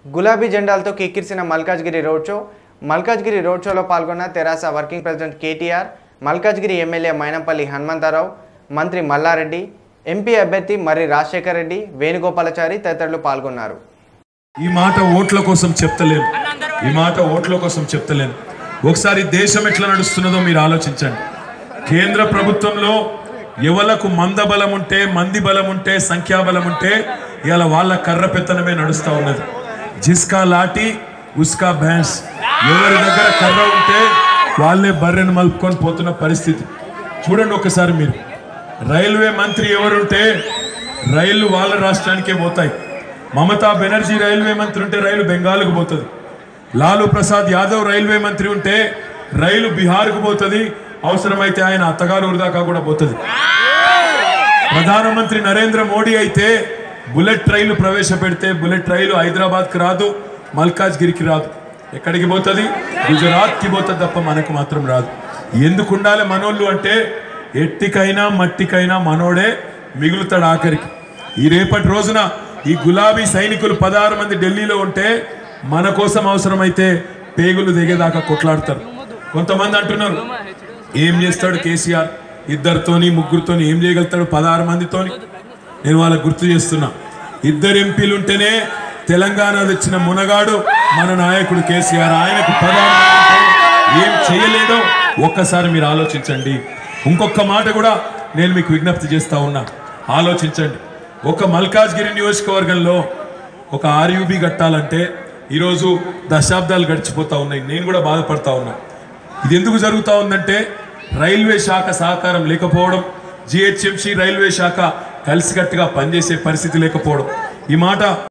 గులాబీ జెండాలతో కిక్కిరిసిన Malkajgiri road show Malkajgiri road షోలో పాల్గొన్న తెరాస working president KTR Malkajgiri MLA Mynampally Hanumantharao మంత్రి మల్లారెడ్డి ఎంపీ అభ్యర్థి మర్రి రాజశేఖర్ రెడ్డి వేణుగోపాలాచారి తదితరులు పాల్గొన్నారు ఈ మాట ఓట్ల కోసం చెప్తలేను ఈ మాట ఓట్ల కోసం చెప్తలేను ఒకసారి దేశం ఎట్లా నడుస్తున్నదో మీరు ఆలోచించండి కేంద్ర ప్రభుత్వంలో ఎవలకు మంద బలం ఉంటే మంది బలం ఉంటే సంఖ్యాబలం ఉంటే ఇలా వాళ్ళ కర్ర పెత్తనమే నడుస్తూ ఉన్నది జిస్కా లాఠీ ఉస్కా భేన్స్ ఎవరి దగ్గర కర్ర ఉంటే వాళ్ళే బర్రెను మలుపుకొని పోతున్న పరిస్థితి చూడండి ఒకసారి మీరు రైల్వే మంత్రి ఎవరుంటే రైళ్లు వాళ్ళ రాష్ట్రానికే పోతాయి మమతా బెనర్జీ రైల్వే మంత్రి ఉంటే రైలు బెంగాల్కు పోతుంది లాలూ ప్రసాద్ యాదవ్ రైల్వే మంత్రి ఉంటే రైలు బీహార్కు పోతుంది అవసరమైతే ఆయన అత్తగారు ఊరు దాకా కూడా పోతుంది ప్రధానమంత్రి నరేంద్ర మోడీ అయితే బుల్లెట్ రైలు ప్రవేశపెడితే బుల్లెట్ రైలు హైదరాబాద్కి రాదు మల్కాజ్గిరికి రాదు ఎక్కడికి పోతుంది గుజరాత్కి పోతుంది తప్ప మనకు మాత్రం రాదు ఎందుకు ఉండాలి మనోళ్ళు అంటే ఎట్టికైనా మట్టికైనా మనోడే మిగులుతాడు ఆఖరికి ఈ రేపటి రోజున ఈ గులాబీ సైనికులు పదహారు మంది ఢిల్లీలో ఉంటే మన కోసం అవసరమైతే పేగులు దిగేదాకా కొట్లాడతారు కొంతమంది అంటున్నారు ఏం చేస్తాడు కేసీఆర్ ఇద్దరితోని ముగ్గురితోని ఏం చేయగలుగుతాడు పదహారు మందితోని నేను వాళ్ళకు గుర్తు చేస్తున్నా ఇద్దరు ఎంపీలు ఉంటేనే తెలంగాణ తెచ్చిన మునగాడు మన నాయకుడు కేసీఆర్ ఆయనకు పదహారు మంది ఉంటే ఏం చేయలేదో ఒక్కసారి మీరు ఆలోచించండి ఇంకొక మాట కూడా నేను మీకు విజ్ఞప్తి చేస్తా ఉన్నా ఆలోచించండి ఒక మల్కాజ్గిరి నియోజకవర్గంలో ఒక ఆర్యూబీ కట్టాలంటే ఈరోజు దశాబ్దాలు గడిచిపోతా ఉన్నాయి నేను కూడా బాధపడతా ఉన్నా ఇది ఎందుకు జరుగుతూ ఉందంటే రైల్వే శాఖ సహకారం లేకపోవడం జిహెచ్ఎంసి రైల్వే శాఖ కలిసికట్టుగా పనిచేసే పరిస్థితి లేకపోవడం ఈ మాట